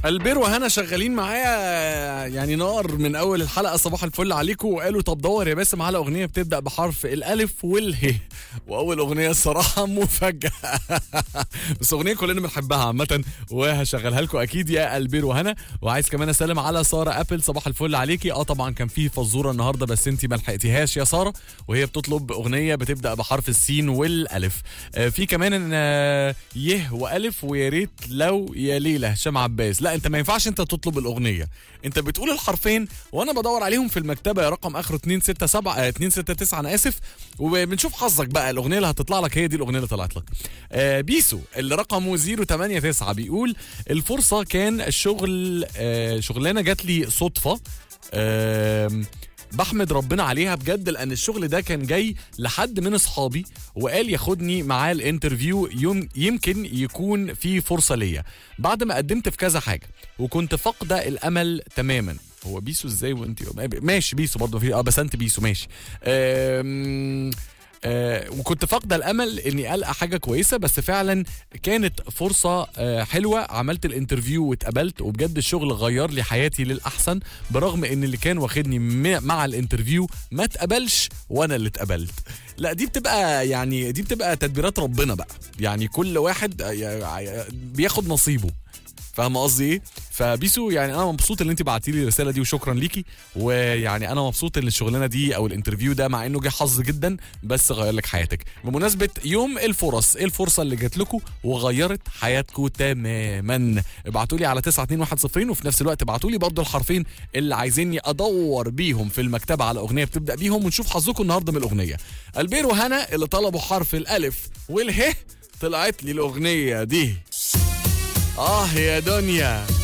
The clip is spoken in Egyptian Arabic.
البير وهنا شغالين معايا يعني نار من اول الحلقه صباح الفل عليكم وقالوا طب دور يا باسم على اغنيه بتبدا بحرف الالف والهي واول اغنيه الصراحه مفاجاه بس اغنيه كلنا بنحبها عامه وهشغلها لكم اكيد يا البير وهنا وعايز كمان اسلم على ساره ابل صباح الفل عليكي اه طبعا كان في فزوره النهارده بس انت ما لحقتيهاش يا ساره وهي بتطلب اغنيه بتبدا بحرف السين والالف آه في كمان آه يه والف ويا ريت لو يا ليله هشام عباس لا انت ما ينفعش انت تطلب الاغنيه انت بتقول الحرفين وانا بدور عليهم في المكتبه يا رقم اخره 267 آه 269 انا اسف وبنشوف حظك بقى الاغنيه اللي هتطلع لك هي دي الاغنيه اللي طلعت لك آه بيسو اللي رقمه 089 بيقول الفرصه كان شغل آه شغلانه جات لي صدفه آه بحمد ربنا عليها بجد لان الشغل ده كان جاي لحد من اصحابي وقال ياخدني معاه الانترفيو يوم يمكن يكون في فرصه ليا بعد ما قدمت في كذا حاجه وكنت فاقده الامل تماما هو بيسو ازاي وانت ماشي بيسو برضه في اه بس انت بيسو ماشي أم... آه وكنت فاقده الامل اني القى حاجه كويسه بس فعلا كانت فرصه آه حلوه عملت الانترفيو واتقبلت وبجد الشغل غير لي حياتي للاحسن برغم ان اللي كان واخدني مع الانترفيو ما اتقبلش وانا اللي اتقبلت لا دي بتبقى يعني دي بتبقى تدبيرات ربنا بقى يعني كل واحد بياخد نصيبه فاهم قصدي ايه؟ فبيسو يعني انا مبسوط ان انت بعتي لي الرساله دي وشكرا ليكي ويعني انا مبسوط ان الشغلانه دي او الانترفيو ده مع انه جه حظ جدا بس غير لك حياتك بمناسبه يوم الفرص ايه الفرصه اللي جات لكم وغيرت حياتكم تماما ابعتوا لي على 92110 وفي نفس الوقت ابعتوا لي برضه الحرفين اللي عايزيني ادور بيهم في المكتبه على اغنيه بتبدا بيهم ونشوف حظكم النهارده من الاغنيه البير وهنا اللي طلبوا حرف الالف والهه طلعت لي الاغنيه دي اه يا دنيا